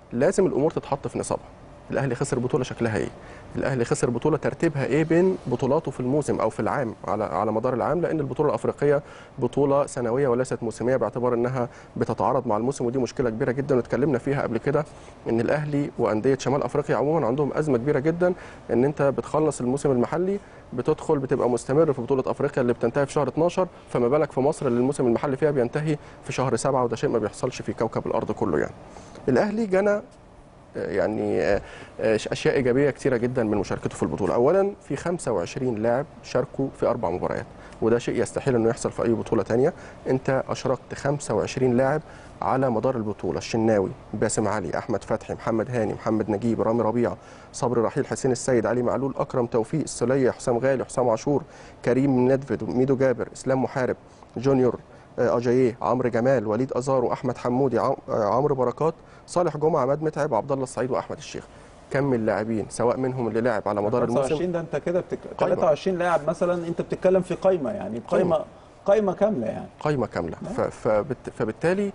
لازم الامور تتحط في نصابها الاهلي خسر بطوله شكلها ايه الاهلي خسر بطوله ترتيبها ايه بين بطولاته في الموسم او في العام على على مدار العام لان البطوله الافريقيه بطوله سنويه وليست موسميه باعتبار انها بتتعارض مع الموسم ودي مشكله كبيره جدا واتكلمنا فيها قبل كده ان الاهلي وانديه شمال افريقيا عموما عندهم ازمه كبيره جدا ان انت بتخلص الموسم المحلي بتدخل بتبقى مستمر في بطوله افريقيا اللي بتنتهي في شهر 12 فما بالك في مصر اللي الموسم المحلي فيها بينتهي في شهر 7 وده شيء ما بيحصلش في كوكب الارض كله يعني الاهلي جنى يعني اشياء ايجابيه كثيره جدا من مشاركته في البطوله اولا في 25 لاعب شاركوا في اربع مباريات وده شيء يستحيل انه يحصل في اي بطوله تانية انت اشركت 25 لاعب على مدار البطوله الشناوي باسم علي احمد فتحي محمد هاني محمد نجيب رامي ربيعه صبري رحيل حسين السيد علي معلول اكرم توفيق السليه حسام غالي حسام عاشور كريم ندفد ميدو جابر اسلام محارب جونيور اجاييه عمرو جمال وليد ازارو احمد حمودي عمرو بركات صالح جمعه عماد متعب عبد الله السعيد واحمد الشيخ كم اللاعبين سواء منهم اللي لعب على مدار الموسم 25 ده انت كده بتك... 23 لاعب مثلا انت بتتكلم في قايمه يعني قايمه قايمه كامله يعني قايمه كامله ف... فبت... فبالتالي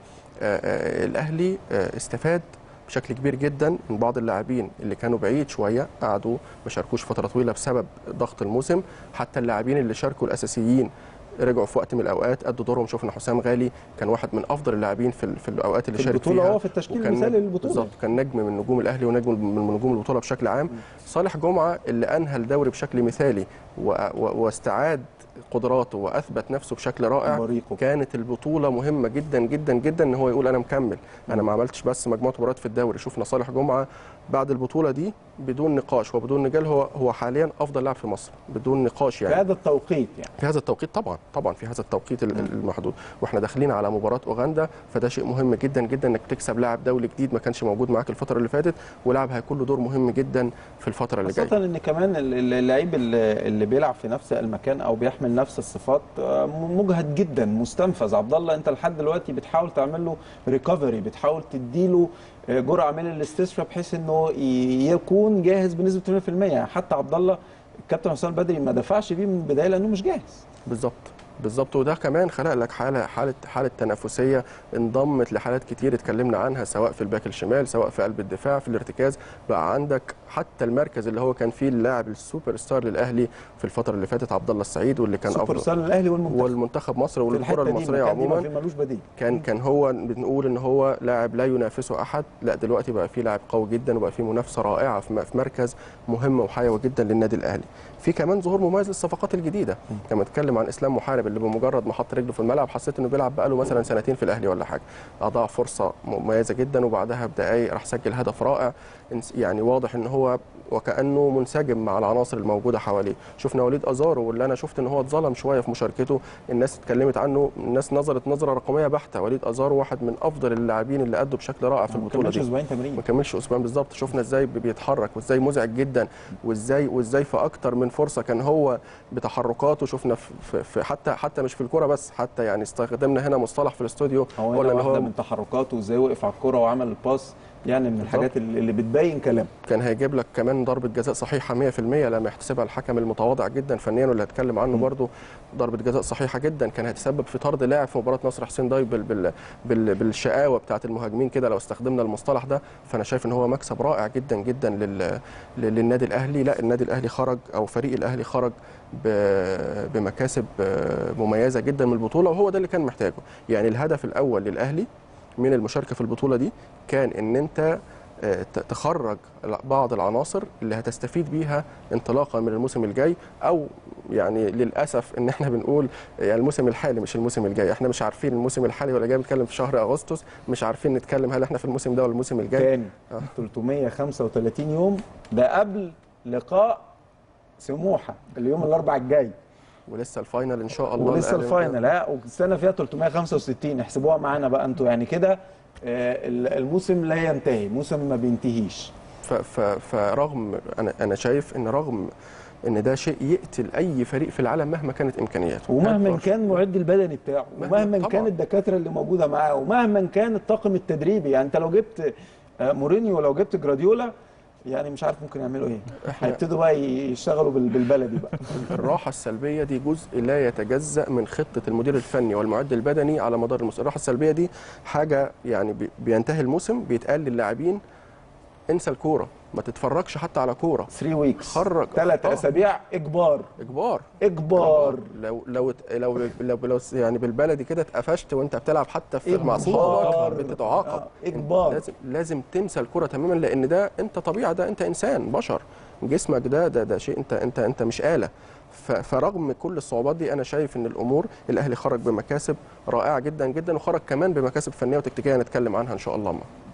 آه الاهلي آه استفاد بشكل كبير جدا من بعض اللاعبين اللي كانوا بعيد شويه قعدوا ما شاركوش فتره طويله بسبب ضغط الموسم حتى اللاعبين اللي شاركوا الاساسيين رجعوا في وقت من الاوقات ادوا دورهم شفنا حسام غالي كان واحد من افضل اللاعبين في, في الاوقات اللي شارك فيها هو في التشكيل المثالي للبطوله بالظبط كان نجم من نجوم الاهلي ونجم من نجوم البطوله بشكل عام م. صالح جمعه اللي انهى الدوري بشكل مثالي و... و... واستعاد قدراته واثبت نفسه بشكل رائع بريقه. كانت البطوله مهمه جدا جدا جدا ان هو يقول انا مكمل انا ما عملتش بس مجموعه مباريات في الدوري شفنا صالح جمعه بعد البطوله دي بدون نقاش وبدون نجال هو هو حاليا افضل لاعب في مصر بدون نقاش يعني في هذا التوقيت يعني في هذا التوقيت طبعا طبعا في هذا التوقيت المحدود واحنا داخلين على مباراه اوغندا فده شيء مهم جدا جدا انك تكسب لاعب دولي جديد ما كانش موجود معاك الفتره اللي فاتت ولاعب هيكون له دور مهم جدا في الفتره اللي جايه خاصه ان كمان اللعيب اللي بيلعب في نفس المكان او بيحمل نفس الصفات مجهد جدا مستنفذ عبد الله انت لحد دلوقتي بتحاول تعمل له ريكفري بتحاول تديله جرعه من الاستشفاء بحيث انه يكون جاهز بنسبه 100% يعني حتى عبد الله الكابتن حسام البدري ما دفعش بيه من البدايه لانه مش جاهز بالظبط بالظبط وده كمان خلق لك حاله حاله حاله تنافسيه انضمت لحالات كتير اتكلمنا عنها سواء في الباك الشمال سواء في قلب الدفاع في الارتكاز بقى عندك حتى المركز اللي هو كان فيه اللاعب السوبر ستار للاهلي في الفتره اللي فاتت عبد الله السعيد واللي كان سوبر ستار للاهلي والمنتخب والمنتخب مصر والكره المصريه عموما ملوش بديل كان كان هو بنقول ان هو لاعب لا ينافسه احد لا دلوقتي بقى فيه لاعب قوي جدا وبقى فيه منافسه رائعه في مركز مهم وحيوي جدا للنادي الاهلي في كمان ظهور مميز للصفقات الجديده لما اتكلم عن اسلام محارب اللي بمجرد ما حط رجله في الملعب حسيت انه بيلعب بقاله مثلا سنتين في الاهلي ولا حاجه اضاع فرصه مميزه جدا وبعدها بدقائق راح سجل هدف رائع يعني واضح ان هو وكانه منسجم مع العناصر الموجوده حواليه شفنا وليد ازارو واللي انا شفت ان هو اتظلم شويه في مشاركته الناس اتكلمت عنه الناس نظرت نظره رقميه بحته وليد ازارو واحد من افضل اللاعبين اللي ادوا بشكل رائع في البطوله دي اسبوعين تمرين ما كملش اسبوعين بالظبط شفنا ازاي بيتحرك وازاي مزعج جدا وازاي وازاي في اكتر من فرصه كان هو بتحركاته شفنا في, في حتى حتى مش في الكوره بس حتى يعني استخدمنا هنا مصطلح في الاستوديو هو قلنا واحده من تحركاته وازاي وقف على الكوره وعمل الباس يعني من الحاجات اللي بتبين كلام كان هيجيب لك كمان ضربه جزاء صحيحه 100% لما يحتسبها الحكم المتواضع جدا فنيا واللي هتكلم عنه برده ضربه جزاء صحيحه جدا كان هتسبب في طرد لاعب في مباراه نصر حسين داي بال بال بال بالشقاوه بتاعه المهاجمين كده لو استخدمنا المصطلح ده فانا شايف ان هو مكسب رائع جدا جدا لل للنادي الاهلي لا النادي الاهلي خرج او فريق الاهلي خرج بمكاسب مميزه جدا من البطوله وهو ده اللي كان محتاجه يعني الهدف الاول للاهلي من المشاركه في البطوله دي كان ان انت تخرج بعض العناصر اللي هتستفيد بيها انطلاقا من الموسم الجاي او يعني للاسف ان احنا بنقول يعني الموسم الحالي مش الموسم الجاي احنا مش عارفين الموسم الحالي ولا جاي بنتكلم في شهر اغسطس مش عارفين نتكلم هل احنا في الموسم ده ولا الموسم الجاي تاني آه. 335 يوم ده قبل لقاء سموحه اليوم الاربعاء الجاي ولسه الفاينل ان شاء الله ولسه الفاينل ها والسنه فيها 365 احسبوها معانا بقى انتوا يعني كده الموسم لا ينتهي موسم ما بينتهيش فرغم انا انا شايف ان رغم ان ده شيء يقتل اي فريق في العالم مهما كانت امكانياته ومهما كان المعد البدني بتاعه ومهما كان الدكاتره اللي موجوده معاه ومهما كان الطاقم التدريبي يعني انت لو جبت مورينيو ولو جبت جراديولا يعني مش عارف ممكن يعملوا ايه هيبتدوا بقى يشتغلوا بالبلدي بقى الراحه السلبيه دي جزء لا يتجزا من خطه المدير الفني والمعد البدني على مدار الموسم الراحه السلبيه دي حاجه يعني بينتهي الموسم بيتقال للاعبين انسى الكوره ما تتفرجش حتى على كوره 3 ويكس خرج ثلاث آه. اسابيع اجبار اجبار اجبار لو لو لو لو, لو يعني بالبلدي كده اتقفشت وانت بتلعب حتى في مع إجبار. صحابك بتتعاقب آه، إجبار. لازم لازم تنسى الكره تماما لان ده انت طبيعه ده انت انسان بشر جسمك ده ده ده شيء انت انت انت مش آلة ف- فرغم كل الصعوبات دي انا شايف ان الامور الاهلي خرج بمكاسب رائعه جدا جدا وخرج كمان بمكاسب فنيه وتكتيكيه هنتكلم عنها ان شاء الله